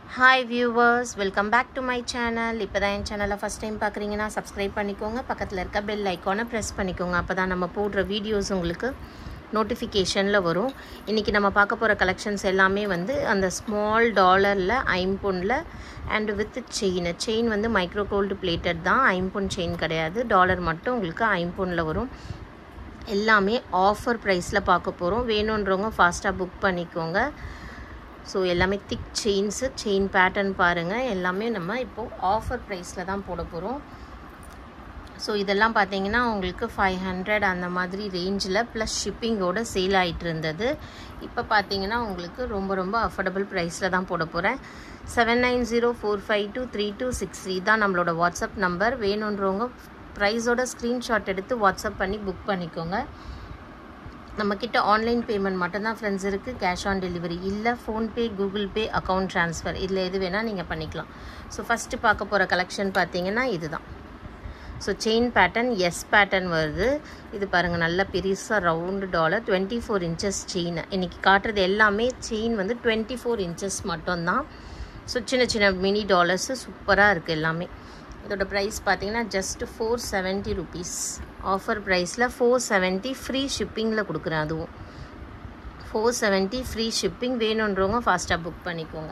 hi viewers welcome back to my channel இப்போ தான் என் சேனலை ஃபஸ்ட் டைம் பார்க்குறீங்கன்னா சப்ஸ்கிரைப் பண்ணிக்கோங்க பக்கத்தில் இருக்க பெல் ஐக்கானை ப்ரெஸ் பண்ணிக்கோங்க அப்போ தான் நம்ம போடுற வீடியோஸ் உங்களுக்கு நோட்டிஃபிகேஷனில் வரும் இன்றைக்கி நம்ம பார்க்க போகிற கலெக்ஷன்ஸ் எல்லாமே வந்து அந்த ஸ்மால் டாலரில் ஐம்பொனில் அண்ட் வித் செயின் செயின் வந்து மைக்ரோ கோல்டு பிளேட்டட் தான் ஐம்பொன் செயின் கிடையாது டாலர் மட்டும் உங்களுக்கு ஐம்பொனில் வரும் எல்லாமே ஆஃபர் ப்ரைஸில் பார்க்க போகிறோம் வேணுன்றவங்க ஃபாஸ்ட்டாக புக் பண்ணிக்கோங்க ஸோ எல்லாமே திக் செயின்ஸு செயின் பேட்டர்ன் பாருங்கள் எல்லாமே நம்ம இப்போது ஆஃபர் ப்ரைஸில் தான் போட போகிறோம் ஸோ இதெல்லாம் பார்த்தீங்கன்னா உங்களுக்கு ஃபைவ் ஹண்ட்ரட் அந்த மாதிரி ரேஞ்சில் ப்ளஸ் ஷிப்பிங்கோட சேல் ஆகிட்டு இருந்தது இப்போ பார்த்தீங்கன்னா உங்களுக்கு ரொம்ப ரொம்ப அஃபோர்டபுள் ப்ரைஸில் தான் போட போகிறேன் seven nine zero four five two three two six three தான் நம்மளோட வாட்ஸ்அப் நம்பர் வேணுன்றவங்க ப்ரைஸோட ஸ்க்ரீன்ஷாட் எடுத்து வாட்ஸ்அப் பண்ணி புக் பண்ணிக்கோங்க நம்மக்கிட்ட ஆன்லைன் பேமெண்ட் மட்டும்தான் ஃப்ரெண்ட்ஸ் இருக்குது கேஷ் ஆன் டெலிவரி இல்லை PhonePe Google Pay account transfer இதில் எது வேணால் நீங்கள் பண்ணிக்கலாம் ஸோ ஃபஸ்ட்டு பார்க்க போகிற கலெக்ஷன் பார்த்தீங்கன்னா இதுதான் so chain pattern S pattern வருது இது பாருங்கள் நல்ல பெருசாக round dollar twenty four inches chain இன்றைக்கி காட்டுறது எல்லாமே செயின் வந்து டுவெண்ட்டி ஃபோர் இன்ச்சஸ் மட்டும்தான் ஸோ சின்ன சின்ன மினி டாலர்ஸு சூப்பராக இருக்குது எல்லாமே இதோட ப்ரைஸ் பார்த்தீங்கன்னா just four seventy rupees offer ப்ரைஸில் ஃபோர் செவன்ட்டி ஃப்ரீ ஷிப்பிங்கில் கொடுக்குறேன் அதுவும் ஃபோர் செவன்ட்டி ஃப்ரீ ஷிப்பிங் வேணுன்றவங்க ஃபாஸ்ட்டாக புக் பண்ணிக்கோங்க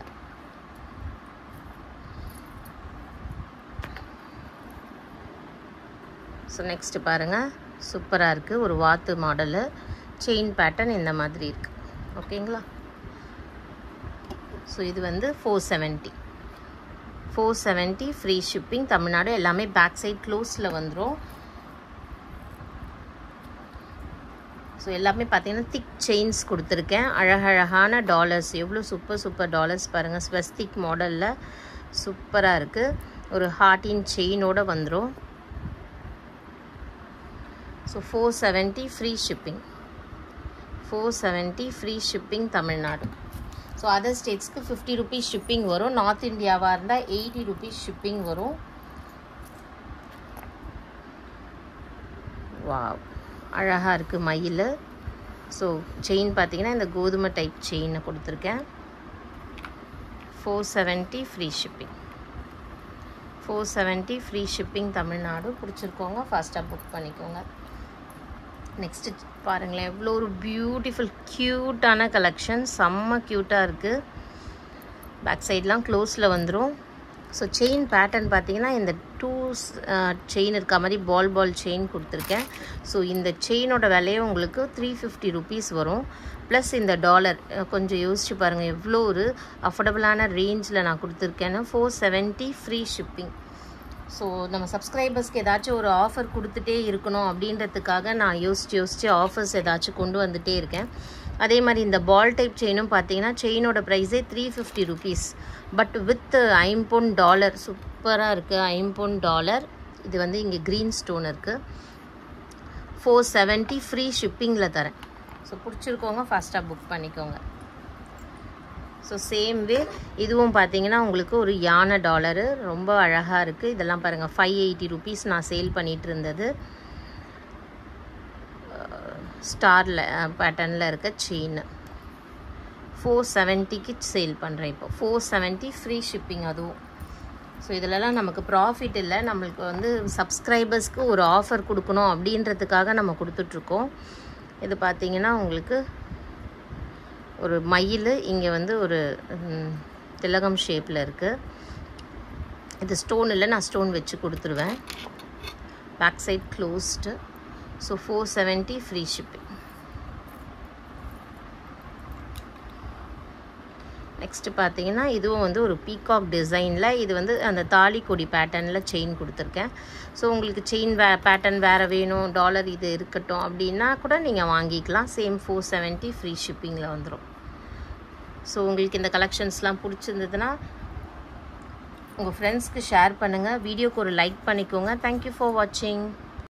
ஸோ நெக்ஸ்ட்டு பாருங்கள் சூப்பராக இருக்குது ஒரு வாத்து மாடலு செயின் பேட்டர்ன் இந்த மாதிரி இருக்குது ஓகேங்களா ஸோ இது வந்து four seventy four seventy free shipping Tamil Nadu எல்லாமே பேக் சைட் க்ளோஸில் வந்துடும் ஸோ எல்லாமே பார்த்தீங்கன்னா திக் செயின்ஸ் கொடுத்துருக்கேன் அழகழகான டாலர்ஸ் எவ்வளோ சூப்பர் சூப்பர் டாலர்ஸ் பாருங்கள் ஸ்வஸ்திக் மாடலில் சூப்பராக இருக்குது ஒரு ஹார்ட்டின் செயினோடு வந்துடும் so four seventy free shipping four seventy free shipping Tamil Nadu so other ஸ்டேட்ஸ்க்கு ஃபிஃப்டி ருபீஸ் ஷிப்பிங் வரும் நார்த் இந்தியாவாக இருந்தால் எயிட்டி ருபீஸ் ஷிப்பிங் வரும் வா அழகாக இருக்குது மயில் ஸோ செயின் பார்த்தீங்கன்னா இந்த கோதுமை டைப் செயினை கொடுத்துருக்கேன் four seventy free shipping four seventy free shipping Tamil Nadu பிடிச்சிருக்கோங்க ஃபாஸ்ட்டாக புக் பண்ணிக்கோங்க நெக்ஸ்ட்டு பாருங்களேன் எவ்வளோ ஒரு பியூட்டிஃபுல் க்யூட்டான கலெக்ஷன் செம்ம க்யூட்டாக இருக்குது பேக் சைட்லாம் க்ளோஸில் வந்துடும் ஸோ செயின் பேட்டர்ன் பார்த்தீங்கன்னா இந்த டூ செயின் இருக்க மாதிரி பால் பால் செயின் கொடுத்துருக்கேன் ஸோ இந்த செயினோட விலையே உங்களுக்கு த்ரீ ஃபிஃப்டி ருபீஸ் வரும் ப்ளஸ் இந்த டாலர் கொஞ்சம் யோசிச்சு பாருங்கள் எவ்வளோ ஒரு அஃபோர்டபுளான ரேஞ்சில் நான் கொடுத்துருக்கேன்னு four seventy free shipping so நம்ம சப்ஸ்கிரைபர்ஸ்க்கு ஏதாச்சும் ஒரு ஆஃபர் கொடுத்துட்டே இருக்கணும் அப்படின்றதுக்காக நான் யோசிச்சு யோசிச்சு ஆஃபர்ஸ் ஏதாச்சும் கொண்டு வந்துகிட்டே இருக்கேன் அதே மாதிரி இந்த பால் டைப் செயினும் பார்த்தீங்கன்னா செயினோட ப்ரைஸே three fifty rupees but with ஐம்பொன் டாலர் சூப்பராக இருக்குது ஐம்பொன் டாலர் இது வந்து இங்கே க்ரீன் ஸ்டோன் இருக்குது ஃபோர் செவன்ட்டி ஃப்ரீ ஷிப்பிங்கில் தரேன் ஸோ பிடிச்சிருக்கோங்க ஃபாஸ்ட்டாக புக் பண்ணிக்கோங்க ஸோ சேம் வே இதுவும் பார்த்தீங்கன்னா உங்களுக்கு ஒரு யானை டாலரு ரொம்ப அழகாக இருக்குது இதெல்லாம் பாருங்கள் ஃபைவ் எயிட்டி ருபீஸ் நான் சேல் பண்ணிகிட்டு இருந்தது ஸ்டாரில் பேட்டர்னில் இருக்க செயின் ஃபோர் செவன்ட்டிக்கு சேல் பண்ணுறேன் இப்போ ஃபோர் செவன்ட்டி ஃப்ரீ ஷிப்பிங் அதுவும் ஸோ இதிலலாம் நமக்கு ப்ராஃபிட் இல்லை நம்மளுக்கு வந்து சப்ஸ்கிரைபர்ஸ்க்கு ஒரு ஆஃபர் கொடுக்கணும் அப்படின்றதுக்காக நம்ம கொடுத்துட்ருக்கோம் இது பார்த்திங்கன்னா உங்களுக்கு ஒரு மயில் இங்கே வந்து ஒரு திலகம் ஷேப்பில் இருக்குது இது ஸ்டோன் இல்லை நான் ஸ்டோன் வச்சு கொடுத்துருவேன் back side closed so four seventy free shipping next பார்த்தீங்கன்னா இதுவும் வந்து ஒரு பீகாக் டிசைனில் இது வந்து அந்த தாலி கொடி பேட்டர்னில் செயின் கொடுத்துருக்கேன் ஸோ உங்களுக்கு செயின் வே பேட்டர்ன் வேறு வேணும் டாலர் இது இருக்கட்டும் அப்படின்னா கூட நீங்கள் வாங்கிக்கலாம் சேம் ஃபோர் செவன்ட்டி ஃப்ரீ ஷிப்பிங்கில் வந்துடும் ஸோ உங்களுக்கு இந்த கலெக்ஷன்ஸ்லாம் பிடிச்சிருந்ததுன்னா உங்கள் ஃப்ரெண்ட்ஸ்க்கு ஷேர் பண்ணுங்கள் வீடியோக்கு ஒரு லைக் பண்ணிக்கோங்க தேங்க்யூ ஃபார் வாட்சிங்